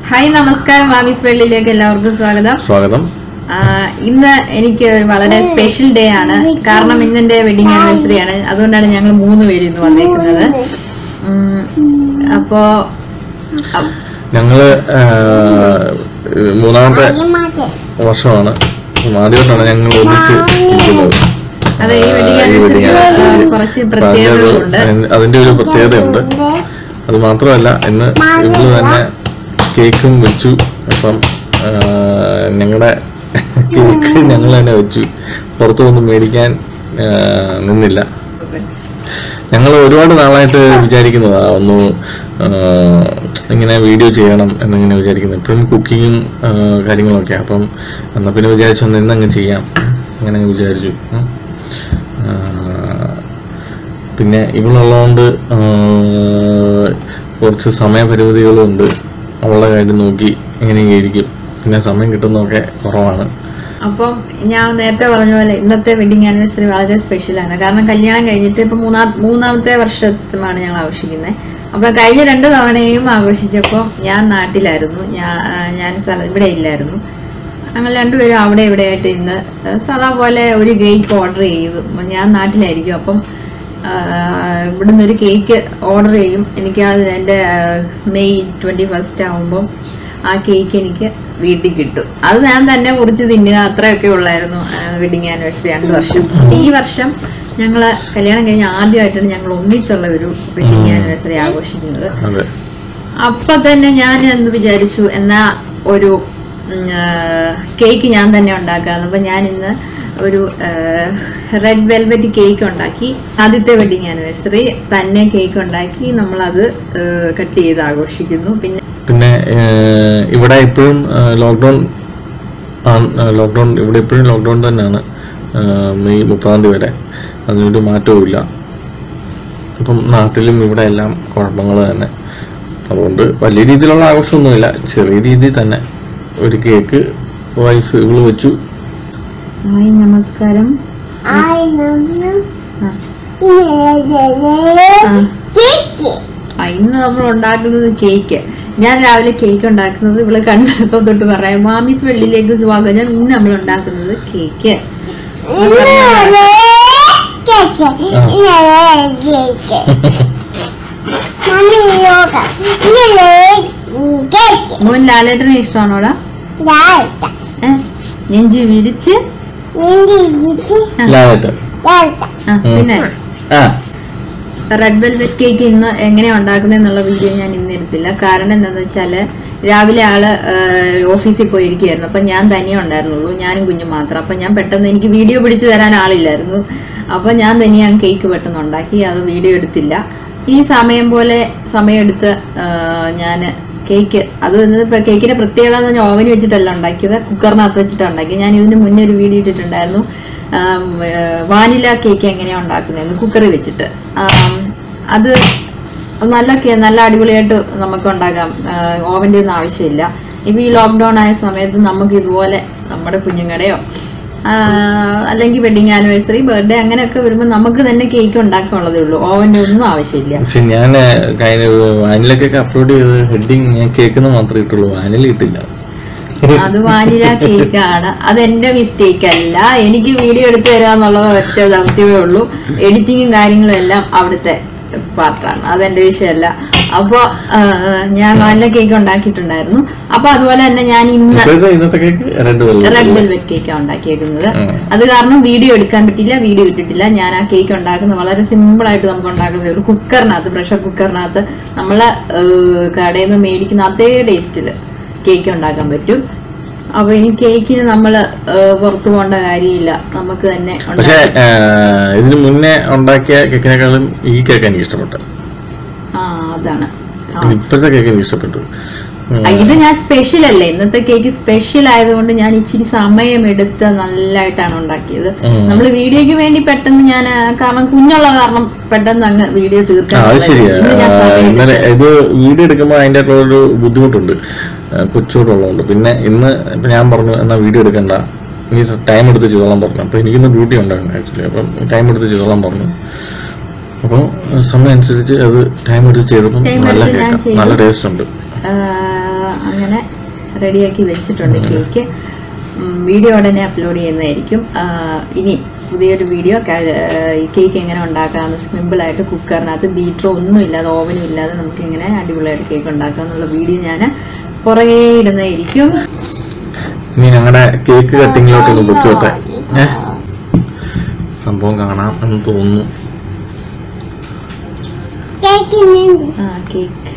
Hi നമസ്കാരം മാമീസ് വെള്ളിയിലേക്ക് എല്ലാവർക്കും സ്വാഗതം സ്വാഗതം ആ, ഇന്ന് എനിക്ക് വളരെ സ്പെഷ്യൽ ഡേ ആണ് കാരണം ഇന്ന് എന്റെ വെഡിങ് ആനിവേഴ്സറി ആണ് അതുകൊണ്ടാണ് ഞങ്ങൾ മൂന്ന് പേര് ഇന്ന് വന്നേക്കുന്നത് ഉം, അപ്പോ അ- ഞങ്ങള് ആ, മൂന്നാമത്തെ വർഷമാണ് ആദ്യമായിട്ടാണ് ഞങ്ങൾ ഒന്നിച്ച് ഇരിക്കുന്നത് അതെ ഈ വെഡിങ് ആ, ഈ ആനിവേഴ്സറി wedding anniversary. കുറച്ച് അപ്പൊ അതിന്റെ ഒരു- പ്രത്യേകതകളുണ്ട് അതിന്റെ- അതിന്റെ ഒരു പ്രത്യേകതയുണ്ട് അത് മാത്രമല്ല ഇന്ന് ഇവള് തന്നെ കേക്കും വെച്ചു അപ്പം ഞങ്ങളുടെ കേക്ക് ഞങ്ങൾ തന്നെ വെച്ചു പുറത്തുനിന്ന് മേടിക്കാൻ ആ, നിന്നില്ല ഞങ്ങൾ ഒരുപാട് നാളായിട്ട് വിചാരിക്കുന്നതാ ഒന്ന് ആ, ഇങ്ങനെ വീഡിയോ ചെയ്യണം എന്നിങ്ങനെ വിചാരിക്കുന്നത് ഇപ്പോഴും കുക്കിങ്ങും കാര്യങ്ങളൊക്കെ അപ്പം എന്നാ പിന്നെ വിചാരിച്ചു ഒന്ന് ഇന്നങ്ങ് ചെയ്യാം അങ്ങനെ അങ്ങ് വിചാരിച്ചു ഉം. ആ, പിന്നെ ഇവളുള്ളതുകൊണ്ട് ആ, കുറച്ച് സമയപരിമിതികളും ഉണ്ട് അവളുടെ കാര്യം നോക്കി ഇങ്ങനെ ഇരിക്കും പിന്നെ സമയം കിട്ടുന്നതൊക്കെ കുറവാണ് അപ്പം ഞാൻ നേരത്തെ പറഞ്ഞ പോലെ ഇന്നത്തെ വെഡിങ് ആനിവേഴ്സറി വളരെ സ്പെഷ്യലാണ് കാരണം കല്യാണം കഴിഞ്ഞിട്ട് ഇപ്പൊ മൂന്നാ മൂന്നാമത്തെ വർഷമാണ് ഞങ്ങൾ ആഘോഷിക്കുന്നത് അപ്പൊ കഴിഞ്ഞ രണ്ട് തവണയും ആഘോഷിച്ചപ്പോൾ ഞാൻ നാട്ടിലായിരുന്നു ഞാൻ ഞാൻ സ്ഥലം ഇവിടെ ഇല്ലായിരുന്നു ഞങ്ങൾ രണ്ടുപേരും അവിടെ ഇവിടെ ആയിട്ട് ഇന്ന് സാധാ പോലെ ഒരു കേക്ക് ഓർഡർ ചെയ്തു ഞാൻ നാട്ടിലായിരിക്കും അപ്പം ആ, ഇവിടുന്ന് ഒരു കേക്ക് ഓർഡർ ചെയ്യും എനിക്ക് അത് എൻ്റെ മെയ് ട്വൻറ്റി ഫസ്റ്റ് ആകുമ്പം ആ കേക്ക് എനിക്ക് വീട്ടിൽ കിട്ടും അത് ഞാൻ തന്നെ മുറിച്ച് തിന്നുക അത്രയൊക്കെ ഉള്ളായിരുന്നു വെഡിങ് ആനിവേഴ്സറി രണ്ട് വർഷം ഈ വർഷം ഞങ്ങൾ കല്യാണം കഴിഞ്ഞ് ആദ്യമായിട്ടാണ് ഞങ്ങൾ ഒന്നിച്ചുള്ള ഒരു വെഡിങ് ആനിവേഴ്സറി ആഘോഷിക്കുന്നത് അതെ അപ്പൊ തന്നെ ഞാൻ എന്ന് വിചാരിച്ചു എന്നാ ഒരു ഉം, ആ, കേക്ക് ഞാൻ തന്നെ ഉണ്ടാക്കാന്ന് അപ്പൊ ഞാൻ ഇന്ന് ഒരു റെഡ് വെൽവെറ്റ് കേക്ക് ഉണ്ടാക്കി ആദ്യത്തെ വെഡിങ് ആനിവേഴ്സറി തന്നെ കേക്ക് ഉണ്ടാക്കി നമ്മളത് കട്ട് ചെയ്ത് ആഘോഷിക്കുന്നു പിന്നെ പിന്നെ ഏഹ്, ഇവിടെ ഇപ്പോഴും ലോക്ക്ഡൗൺ ലോക്ക്ഡൗൺ ഇവിടെ ഇപ്പോഴും ലോക്ക്ഡൗൺ തന്നെയാണ് ഏഹ്, മെയ് മുപ്പതാം തീയതി വരെ അതിനൊരു മാറ്റവും ഇല്ല അപ്പം നാട്ടിലും ഇവിടെ എല്ലാം കുഴപ്പങ്ങൾ തന്നെ അതുകൊണ്ട് വലിയ രീതിയിലുള്ള ആഘോഷമൊന്നുമില്ല ചെറിയ രീതിയിൽ തന്നെ ഒരു കേക്ക് വൈഫ് ഇവള് വെച്ചു ഹായ് നമസ്കാരം ആ, ആ. ആ, ഇന്ന് നമ്മൾ ഉണ്ടാക്കുന്നത് കേക്ക് ഞാൻ രാവിലെ കേക്ക് ഉണ്ടാക്കുന്നത് ഇവള് കണ്ടപ്പോ തൊട്ട് പറയാം മാമീസ് വെള്ളിയിലേക്ക് സ്വാഗതം ഇന്ന് നമ്മൾ ഉണ്ടാക്കുന്നത് കേക്ക് മോൻ ലാലേട്ടനെ ഇഷ്ടമാണോടാ ഏ? നെഞ്ചി വിരിച്ച് ആ, ലാലേട്ടൻ ആ, പിന്നെ ആ റെഡ് വെൽവെറ്റ് കേക്ക് ഇന്ന് എങ്ങനെയാ ഉണ്ടാക്കുന്നത് എന്നുള്ള വീഡിയോ ഞാൻ ഇന്ന് എടുത്തില്ല കാരണം എന്താണെന്ന് വെച്ചാല് രാവിലെ ആള് ഏഹ്, ഓഫീസിൽ പോയിരിക്കുകയായിരുന്നു അപ്പൊ ഞാൻ തനിയെ ഉണ്ടായിരുന്നുള്ളൂ ഞാനും കുഞ്ഞും മാത്രം അപ്പൊ ഞാൻ പെട്ടെന്ന് എനിക്ക് വീഡിയോ പിടിച്ചു തരാൻ ആളില്ലായിരുന്നു അപ്പൊ ഞാൻ തനിയെ ആ കേക്ക് പെട്ടെന്ന് ഉണ്ടാക്കി അത് വീഡിയോ എടുത്തില്ല ഈ സമയം പോലെ സമയമെടുത്ത് ഞാൻ കേക്ക് അത് ഇപ്പൊ കേക്കിന്റെ പ്രത്യേകത എന്ന് പറഞ്ഞാൽ ഓവന് വെച്ചിട്ടല്ല ഉണ്ടാക്കിയത് കുക്കറിനകത്ത് വെച്ചിട്ടാണ് ഉണ്ടാക്കിയത് ഞാൻ ഇതിന് മുന്നേ ഒരു വീഡിയോ ഇട്ടിട്ടുണ്ടായിരുന്നു ആം, ഏഹ്, വാനില കേക്ക് എങ്ങനെയാ ഉണ്ടാക്കുന്നതെന്ന് കുക്കറിൽ വെച്ചിട്ട് ആം, അത് നല്ല കേ- നല്ല അടിപൊളിയായിട്ട് നമുക്ക് ഉണ്ടാക്കാം ഓവൻ്റെ ഒന്നും ആവശ്യമില്ല ഇപ്പൊ ഈ ലോക്ക്ഡൌൺ ആയ സമയത്ത് നമുക്ക് ഇതുപോലെ നമ്മുടെ കുഞ്ഞുങ്ങളുടെയോ അല്ലെങ്കിൽ വെഡിങ് ആനിവേഴ്സറി ബർത്ത്ഡേ അങ്ങനെയൊക്കെ വരുമ്പോൾ നമുക്ക് തന്നെ കേക്ക് ഉണ്ടാക്കാനുള്ളതേ ഉള്ളൂ ഓവൻ്റെ ഒന്നും ആവശ്യമില്ല പക്ഷെ ഞാൻ കഴിഞ്ഞ വാനില കേക്ക് അപ്ലോഡ് ചെയ്ത് ഹെഡിങ് ഞാൻ കേൾക്കുന്ന മാത്രമേ ഇട്ടുള്ളൂ വാനില ഇട്ടില്ല അത് വാനില കേക്ക് ആണ് അത് എന്റെ മിസ്റ്റേക്ക് അല്ല എനിക്ക് വീഡിയോ എടുത്തു തരാന്നുള്ളത് ഒറ്റ ദൗത്യമേ ഉള്ളൂ എഡിറ്റിങ്ങും കാര്യങ്ങളും എല്ലാം അവിടുത്തെ പാർട്ടാണ് അതെന്റെ വിഷയമല്ല അപ്പൊ ആ, ഞാൻ വാനില കേക്ക് ഉണ്ടാക്കിയിട്ടുണ്ടായിരുന്നു അപ്പൊ അതുപോലെ തന്നെ ഞാൻ ഇന്ന് ഇപ്പോഴത്തെ ഇന്നത്തെ cake red red velvet velvet കേക്കാണ് ഉണ്ടാക്കിയേക്കുന്നത് ഉം. അത് കാരണം വീഡിയോ എടുക്കാൻ പറ്റില്ല വീഡിയോ ഇട്ടിട്ടില്ല ഞാൻ ആ കേക്ക് ഉണ്ടാക്കുന്നത് വളരെ സിമ്പിൾ ആയിട്ട് നമുക്ക് ഉണ്ടാക്കുന്നത് ഒരു കുക്കറിനകത്ത് പ്രഷർ കുക്കറിനകത്ത് നമ്മള് ഏഹ്, കടയിൽ നിന്ന് മേടിക്കുന്ന അതേ ടേസ്റ്റില് കേക്ക് ഉണ്ടാക്കാൻ പറ്റും അപ്പൊ ഈ കേക്കിന് നമ്മള് ഏഹ്, പുറത്തു പോകേണ്ട കാര്യമില്ല നമുക്ക് തന്നെ പക്ഷെ ഉണ്ടാക്കാം. ഇതിന് മുന്നേ ഉണ്ടാക്കിയ കേക്കിനേക്കാളും ഈ കേക്ക് എനിക്ക് ഇഷ്ടപ്പെട്ടു ആ അതാണ് ആ. ഇപ്പോഴത്തെ കേക്ക് എനിക്ക് ഇഷ്ടപ്പെട്ടു ഉം. ആ, ഇത് ഞാൻ സ്പെഷ്യൽ അല്ലേ ഇന്നത്തെ കേക്ക് സ്പെഷ്യൽ ആയതുകൊണ്ട് ഞാൻ ഇച്ചിരി സമയമെടുത്ത് നല്ലതായിട്ടാണ് ഉണ്ടാക്കിയത് ഉം. നമ്മൾ വീഡിയോയ്ക്ക് വേണ്ടി പെട്ടെന്ന് ഞാൻ ആ, കാരണം കുഞ്ഞുള്ള കാരണം പെട്ടെന്ന് അങ്ങ് വീഡിയോ ആ തീർക്കാൻ അത് ശരിയാ ഇന്ന് ഞാൻ ആ, സമയം ഇന്നലെ എടുത്ത് ഇത് വീഡിയോ എടുക്കുമ്പോൾ അതിൻ്റെ ഒരു ബുദ്ധിമുട്ടുണ്ട് ആ, കൊച്ചുകൂടുള്ളതുകൊണ്ട് പിന്നെ ഇന്ന് ഇപ്പൊ ഞാൻ പറഞ്ഞു എന്നാ വീഡിയോ എടുക്കണ്ട നീ ടൈം എടുത്ത് ചെയ്തോളാൻ പറഞ്ഞു അപ്പൊ എനിക്കിന്ന് ഡ്യൂട്ടി ഉണ്ടായിരുന്നു ആക്ച്വലി അപ്പം ടൈം എടുത്ത് ചെയ്തോളാൻ പറഞ്ഞു അപ്പോൾ സമയം അനുസരിച്ച് അത് ടൈം എടുത്ത് ചെയ്തപ്പം Time നല്ല എടുത്ത് ഞാൻ കേക്കാം ചെയ്തു. നല്ല ടേസ്റ്റ് ഉണ്ട് ആ, അങ്ങനെ റെഡിയാക്കി വെച്ചിട്ടുണ്ട് കേക്ക് വീഡിയോ ഉടനെ അപ്ലോഡ് ചെയ്യുന്നതായിരിക്കും ആ, ഇനി പുതിയൊരു വീഡിയോ ഈ കേക്ക് എങ്ങനെ ഉണ്ടാക്കാമെന്ന് സിമ്പിളായിട്ട് കുക്കറിനകത്ത് ബീറ്ററോ ഒന്നും ഇല്ലാതെ ഓവനും ഇല്ലാതെ നമുക്ക് ഇങ്ങനെ അടിപൊളിയായിട്ട് കേക്ക് ഉണ്ടാക്കാം എന്നുള്ള വീഡിയോ ഞാൻ പുറകെ ഇടുന്നതായിരിക്കും ഇനി ഞങ്ങളുടെ കേക്ക് കട്ടിങ്ങിലോട്ട് ഒന്ന് പൊക്കോട്ടെ ഏ സംഭവം കാണാം എന്ന് തോന്നുന്നു ആ കേക്ക്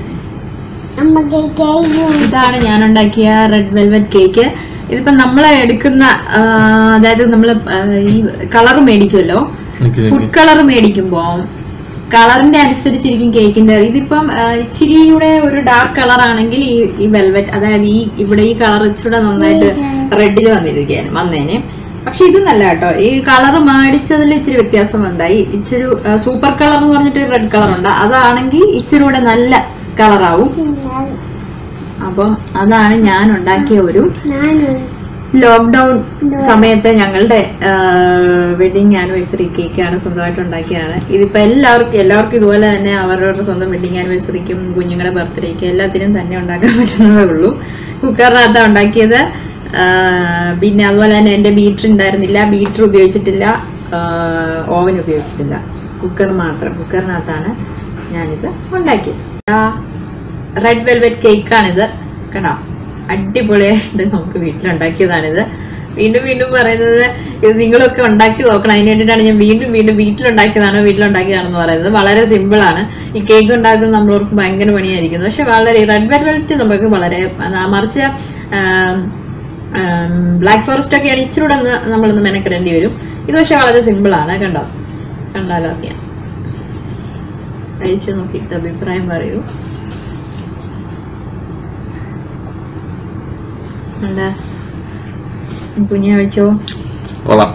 ഇതാണ് ഞാൻ ഉണ്ടാക്കിയ റെഡ് വെൽവെറ്റ് കേക്ക് ഇതിപ്പോ നമ്മൾ എടുക്കുന്ന ആ, അതായത് നമ്മൾ ഈ കളർ മേടിക്കുമല്ലോ എനിക്ക് ഫുഡ് കളർ മേടിക്കുമ്പോ കളറിന്റെ അനുസരിച്ചിരിക്കും കേക്കിന്റെ ഇതിപ്പം ആ, ഇച്ചിരിയുടെ ഒരു ഡാർക്ക് കളർ ആണെങ്കിൽ ഈ ഈ വെൽവെറ്റ് അതായത് ഈ ഇവിടെ ഈ കളർ ഇച്ചിരി നന്നായിട്ട് റെഡിൽ വന്നിരിക്കുകയാണ് വന്നേനെ പക്ഷെ ഇത് നല്ല കേട്ടോ ഈ കളർ മേടിച്ചതിൽ ഇച്ചിരി വ്യത്യാസം ഉണ്ടായി ഇച്ചിരി സൂപ്പർ കളർ എന്ന് പറഞ്ഞിട്ട് റെഡ് കളർ ഉണ്ട് അതാണെങ്കിൽ ഇച്ചിരി കൂടെ നല്ല കളറാവും അപ്പം അതാണ് ഞാൻ ഉണ്ടാക്കിയ ഒരു ലോക്ക്ഡൌൺ സമയത്ത് ഞങ്ങളുടെ വെഡിങ് ആനിവേഴ്സറി കേക്കാണ് സ്വന്തമായിട്ട് ഉണ്ടാക്കിയതാണ് ഇതിപ്പോ എല്ലാവർക്കും എല്ലാവർക്കും ഇതുപോലെ തന്നെ അവരവരുടെ സ്വന്തം വെഡിങ് ആനിവേഴ്സറിക്കും കുഞ്ഞുങ്ങളുടെ ബർത്ത്ഡേക്ക് എല്ലാത്തിനും തന്നെ ഉണ്ടാക്കാൻ പറ്റുന്നതേ ഉള്ളൂ കുക്കറിനകത്താണ് ഉണ്ടാക്കിയത് ആ, പിന്നെ അതുപോലെ തന്നെ എൻ്റെ ബീറ്റർ ഉണ്ടായിരുന്നില്ല ബീറ്റർ ഉപയോഗിച്ചിട്ടില്ല ഓവൻ ഉപയോഗിച്ചിട്ടില്ല കുക്കർ മാത്രം കുക്കറിനകത്താണ് ഞാനിത് ഉണ്ടാക്കിയത് റെഡ് വെൽവെറ്റ് കേക്കാണിത് കണ്ടോ അടിപൊളിയായിട്ട് നമുക്ക് വീട്ടിലുണ്ടാക്കിയതാണിത് വീണ്ടും വീണ്ടും പറയുന്നത് ഇത് നിങ്ങളൊക്കെ ഉണ്ടാക്കി നോക്കണം അതിന് വേണ്ടിയിട്ടാണ് ഞാൻ വീണ്ടും വീണ്ടും വീട്ടിലുണ്ടാക്കിയതാണോ വീട്ടിലുണ്ടാക്കിയതാണെന്ന് പറയുന്നത് വളരെ സിമ്പിൾ ആണ് ഈ കേക്ക് ഉണ്ടാക്കുന്നത് നമ്മളവർക്ക് ഭയങ്കര പണിയായിരിക്കുന്നു പക്ഷെ വളരെ റെഡ് വെൽവെറ്റ് നമുക്ക് വളരെ ആ, മറിച്ച് ബ്ലാക്ക് ഫോറസ്റ്റ് ഒക്കെയാണ് ഇച്ചിരി കൂടെ ഒന്ന് നമ്മളൊന്ന് മെനക്കിടേണ്ടി വരും ഇത് പക്ഷെ വളരെ സിമ്പിൾ ആണ് കണ്ടോ കണ്ടാലോ അറിയാം കഴിച്ചു നോക്കിയിട്ട് അഭിപ്രായം പറയൂ എന്താ കുഞ്ഞിനെ കഴിച്ചോ കൊള്ളാം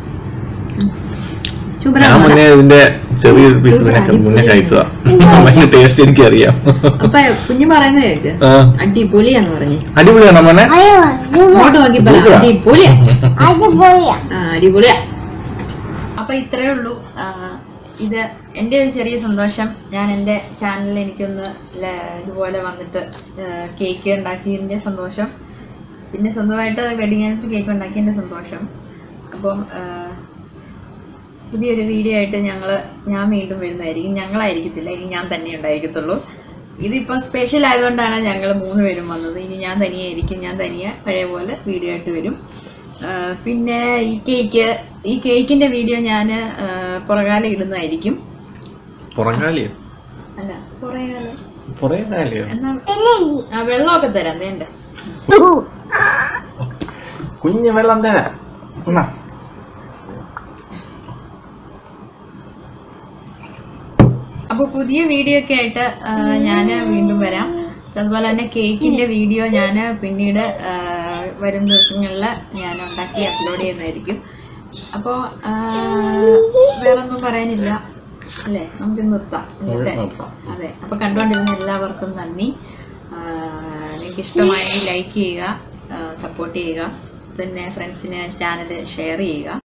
സൂപ്പർ ഞാൻ മുന്നേ ഇതിന്റെ ചെറിയൊരു പീസ് പിന്നെ മുന്നേ കഴിച്ചതാ ഭയങ്കര ടേസ്റ്റ് എനിക്കറിയാം അപ്പൊ കുഞ്ഞു പറയുന്നത് കേക്ക് ആ, അടിപൊളിയാന്ന് പറഞ്ഞു അടിപൊളിയാണോ മോനെ അങ്ങോട്ട് നോക്കി പറ സൂപ്പറാ. അടിപൊളിയാ ആ അടിപൊളിയാ അപ്പൊ ഇത്രേ ഉള്ളൂ ആ, ഇത് എൻ്റെ ഒരു ചെറിയ സന്തോഷം ഞാൻ എൻ്റെ ചാനലിൽ എനിക്കൊന്ന് ല- ഇതുപോലെ വന്നിട്ട് കേക്ക് ഉണ്ടാക്കിയതിൻ്റെ സന്തോഷം പിന്നെ സ്വന്തമായിട്ട് വെഡിങ് ആനിവേഴ്സറി കേക്ക് ഉണ്ടാക്കിയതിൻ്റെ സന്തോഷം അപ്പം ആ, പുതിയൊരു വീഡിയോ ആയിട്ട് ഞങ്ങൾ ഞാൻ വീണ്ടും വരുന്നതായിരിക്കും ഞങ്ങളായിരിക്കത്തില്ല ഇനി ഞാൻ തന്നെ ഉണ്ടായിരിക്കത്തുള്ളൂ ഇതിപ്പോൾ സ്പെഷ്യൽ ആയതുകൊണ്ടാണ് ഞങ്ങൾ മൂന്ന് പേരും വന്നത് ഇനി ഞാൻ തനിയായിരിക്കും ഞാൻ തനിയെ പഴയ പോലെ വീഡിയോ ആയിട്ട് വരും ആ, പിന്നെ ഈ കേക്ക് ഈ കേക്കിന്റെ വീഡിയോ ഞാൻ പുറകാലം ഇടുന്നതായിരിക്കും പുറകാലിയോ അല്ല പുറകാലം പുറകാലിയോ എന്നാ ആ വെള്ളമൊക്കെ തരാം വേണ്ട കുഞ്ഞ് വെള്ളം തരാം എന്നാ അപ്പൊ പുതിയ വീഡിയോ ഒക്കെ ആയിട്ട് ഞാൻ വീണ്ടും വരാം അതുപോലെ തന്നെ കേക്കിന്റെ വീഡിയോ ഞാൻ പിന്നീട് ആ, വരും ദിവസങ്ങളിൽ ഞാൻ ഉണ്ടാക്കി അപ്ലോഡ് ചെയ്യുന്നതായിരിക്കും അപ്പോൾ വേറൊന്നും പറയാനില്ല അല്ലേ നമുക്ക് നിർത്താം ഇന്നത്തെ നിർത്താം. അതെ അപ്പൊ കണ്ടുകൊണ്ടിരുന്ന എല്ലാവർക്കും നന്ദി ആ, നിങ്ങൾക്ക് ഇഷ്ടമായെങ്കിൽ ലൈക്ക് ചെയ്യുക സപ്പോർട്ട് ചെയ്യുക പിന്നെ ഫ്രണ്ട്സിന് ചാനൽ ഷെയർ ചെയ്യുക